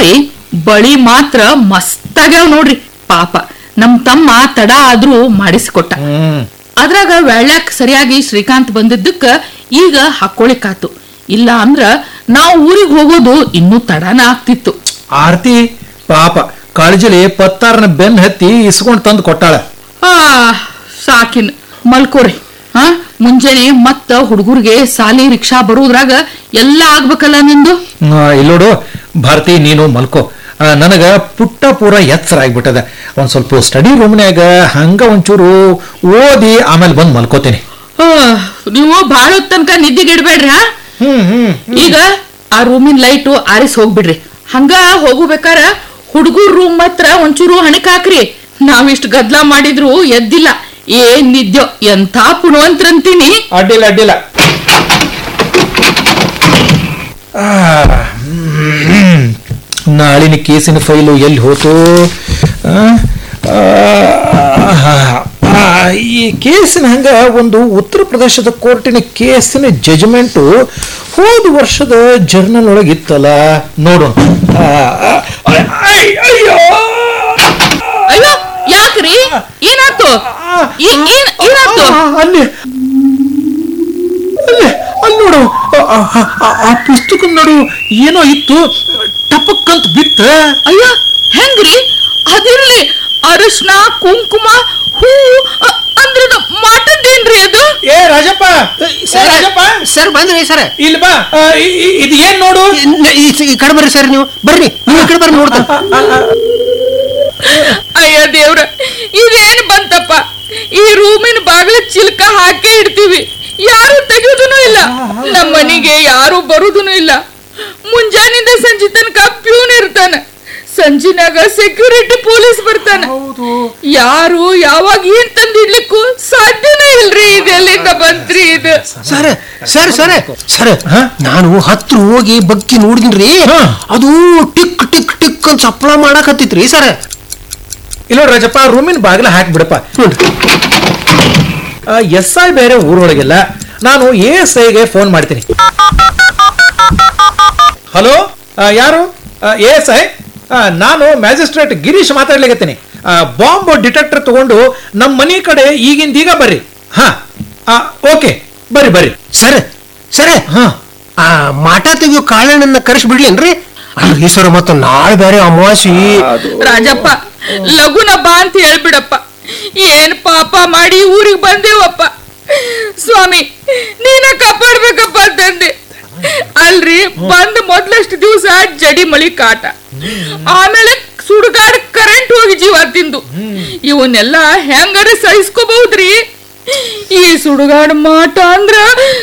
ಆದ್ರಿ ಬಳಿ ಮಾತ್ರ ಮಸ್ತಾಗ್ಯಾವ ನೋಡ್ರಿ ಪಾಪ ನಮ್ ತಮ್ಮ ತಡ ಆದ್ರೂ ಮಾಡಿಸಿಕೊಟ್ಟ ಹ್ಮ್ ಅದ್ರಾಗ ವೆಳ್ಯಾಕ್ ಸರಿಯಾಗಿ ಶ್ರೀಕಾಂತ್ ಬಂದಿದ್ದಕ್ಕ ಈಗ ಹಾಕೊಳಿಕಾತು ಇಲ್ಲ ಅಂದ್ರ ನಾವ್ ಊರಿಗೆ ಹೋಗೋದು ಇನ್ನೂ ತಡನ ಆಗ್ತಿತ್ತು ಆರ್ತಿ ಪಾಪ ಕಾಳಜಿಲಿ ಪತ್ತಾರನ ಬೆನ್ ಹತ್ತಿ ಇಸ್ಕೊಂಡ್ ತಂದು ಕೊಟ್ಟಾಳ ಆ ಸಾಕಿನ್ ಮಲ್ಕೋರಿ ಹಾ ಮುಂಜಾನೆ ಮತ್ತ ಹುಡುಗರಿಗೆ ಸಾಲಿ ರಿಕ್ಷಾ ಬರುವುದ್ರಾಗ ಎಲ್ಲ ಆಗ್ಬೇಕಲ್ಲ ನಿಂದು ಹ್ಮ್, ಇಲ್ಲೋಡು ಭಾರತಿ ನೀನು ಮಲ್ಕೋ ಆ, ನನಗ ಪುಟ್ಟ ಪೂರ ಎಚ್ಚರ ಆಗ್ಬಿಟ್ಟದ ಒಂದ್ ಸ್ವಲ್ಪ ಸ್ಟಡಿ ರೂಮ್ನ್ಯಾಗ ಹಂಗ ಒಂಚೂರು ಓದಿ ಆಮೇಲೆ ಬಂದ್ ಮಲ್ಕೋತೀನಿ ಆ, ನೀವು ಬಾಳ ಹೊತ್ ತನಕ ನಿದ್ದೆಗಿಡ್ಬೇಡ್ರಿ ಹಾ ಹ್ಮ್ ಹ್ಮ್ ಈಗ ಆ ರೂಮಿನ ಲೈಟು ಆರಿಸ್ ಹೋಗ್ಬಿಡ್ರಿ ಹಂಗ ಹೋಗುಬೇಕಾರ ಹುಡುಗರ್ ರೂಮ್ ಮಾತ್ರ ಒಂಚೂರು ಹಣಕ್ ಹಾಕ್ರಿ ನಾವಿಷ್ಟು ಗದ್ಲ ಮಾಡಿದ್ರು ಎದ್ದಿಲ್ಲ ಏನ್ ನಿದ್ಯೋ ಎಂಥ ಪುಣವಂತ್ರಂತೀನಿ ಅಡ್ಡಿಲ್ಲ ಅಡ್ಡಿಲ್ಲ ಆ, ಹ್ಮ್. ನಾಳಿನ ಕೇಸಿನ ಫೈಲು ಎಲ್ಲಿ ಹೋತು ಆ, ಆ, ಆ, ಈ ಕೇಸಿನ ಹಂಗ ಒಂದು ಉತ್ತರ ಪ್ರದೇಶದ ಕೋರ್ಟಿನ ಕೇಸಿನ ಜಜ್ಮೆಂಟು ಹೋದ ವರ್ಷದ ಜರ್ನಲ್ ಒಳಗಿತ್ತಲ್ಲ ನೋಡೋಣ ಆ, ಆ, ಐ- ಅಯ್ಯೋ ಅಯ್ಯೋ ಯಾಕ್ರಿ ಏನಾತು ಏ- ಏನ್- ಏನಾತು ಆ, ಅಲ್ಲಿ ಅಲ್ಲಿ ಅಲ್ಲಿ ನೋಡು ಆ, ಆ, ಆ, ಆ ಪುಸ್ತಕ ನೋಡು ಏನೋ ಇತ್ತು ಟಪಕ್ಕಂತ ಬಿತ್ತ ಅಯ್ಯೋ ಹೆಂಗ್ರಿ ಅದಿರ್ಲಿ ಅರಿಶಿನ ಕುಂಕುಮ ಹೂ ಅ- ಅಂದ್ರದು ಮಾಟದ್ದೇನ್ರಿ ಅದು ಏ ರಾಜಪ್ಪ ಏ, ರಾಜಪ್ಪ ಸರ್ ಬಂದ್ರಿ ಸರ್ ಇಲ್ಲಿ ಬಾ ಆ, ಇ- ಇ- ಇದು ಏನ್ ನೋಡು ಈ ಕಡೆ ಬರ್ರಿ ಸರ್ ನೀವು ಬರ್ರಿ ನೀವು ಈ ಕಡೆ ಬರ್ರಿ ನೋಡ್ತಾನೆ ಅಯ್ಯ ದೇವ್ರ ಇದೇನ್ ಬಂತಪ್ಪ ಈ ರೂಮಿನ ಬಾಗಿಲ ಚಿಲ್ಕ ಹಾಕೇ ಇಡ್ತೀವಿ ಯಾರು ತೆಗೆಯುದೂ ಇಲ್ಲ ನಮ್ಮ ಮನೆಗೆ ಯಾರು ಬರುದೂ ಇಲ್ಲ ಮುಂಜಾನಿಂದ ಸಂಜೆ ತನಕ ಪ್ಯೂನ್ ಇರ್ತಾನ ಸಂಜಿನಾಗ ಸೆಕ್ಯೂರಿಟಿ ಪೊಲೀಸ್ ಬರ್ತಾನ ಯಾರು ಯಾವಾಗ ಏನ್ ತಂದಿಡ್ಲಿಕ್ಕೂ ಸಾಧ್ಯನೇ ಇಲ್ರಿ ಇದೆಲ್ಲಿಂದ ಬಂತ್ರಿ ಇದು ಸರ್ ಸರ್ ಸರ್ ಸರ್ ಹಾ? ನಾನು ಹತ್ರ ಹೋಗಿ ಬಗ್ಗಿ ನೋಡಿದ್ರಿ ಹಾ. ಅದು ಟಿಕ್ ಟಿಕ್ ಟಿಕ್ ಅಂತ ಸಪ್ಳ ಮಾಡಕತ್ತಿತ್ರಿ ಸರ್ ಇಲ್ಲ ನೋಡು ರಾಜಪ್ಪ ರೂಮಿನ ಬಾಗಿಲ ಹಾಕ್ಬಿಡಪ್ಪ ಎಸ್ ಐ ಬೇರೆ ಊರೊಳಗಿಲ್ಲ ನಾನು ಎ ಎಸ್ ಐಗೆ ಫೋನ್ ಮಾಡ್ತೀನಿ ಹಲೋ ಯಾರು ಎ ಎಸ್ ಐ ನಾನು ಮ್ಯಾಜಿಸ್ಟ್ರೇಟ್ ಗಿರೀಶ್ ಮಾತಾಡ್ಲಿಕತ್ತೀನಿ ಬಾಂಬ್ ಡಿಟೆಕ್ಟರ್ ತಗೊಂಡು ನಮ್ಮ ಮನೆ ಕಡೆ ಈಗಿಂದ ಈಗ ಬರ್ರಿ ಹಾ ಓಕೆ ಬರ್ರಿ ಬರ್ರಿ ಸರ್ ಸರ್ ಹಾ ಆ ಮಾಟ ತೆಗಿಯೋ ಕಾಳಣ್ಣನ ಕರೆಸಿ ಬಿಡ್ಲೇನ್ರಿ ಅಲ್ರಿ ಸರ್ ಮತ್ತು ನಾಳೆ ಬೇರೆ ಅಮಾವಾಸಿ ರಾಜಪ್ಪ ಲಗುನ ಬಾ ಅಂತ ಹೇಳ್ಬಿಡಪ್ಪ ಏನ್ ಪಾಪ ಮಾಡಿ ಊರಿಗೆ ಬಂದೇವಪ್ಪ ಸ್ವಾಮಿ ನೀನ ಕಾಪಾಡ್ಬೇಕಪ್ಪ ತಂದೆ ಅಲ್ರಿ ಬಂದ್ ಮೊದ್ಲಷ್ಟು ದಿವಸ ಜಡಿ ಮಳಿ ಕಾಟ ಆಮೇಲೆ ಸುಡುಗಾಡ ಕರೆಂಟ್ ಹೋಗಿ ಜೀವ ತಿಂದು ಇವನ್ನೆಲ್ಲ ಹೆಂಗಾರ ಸಹಿಸ್ಕೋಬಹುದ್ರಿ ಈ ಸುಡುಗಾಡ ಮಾಟ ಅಂದ್ರ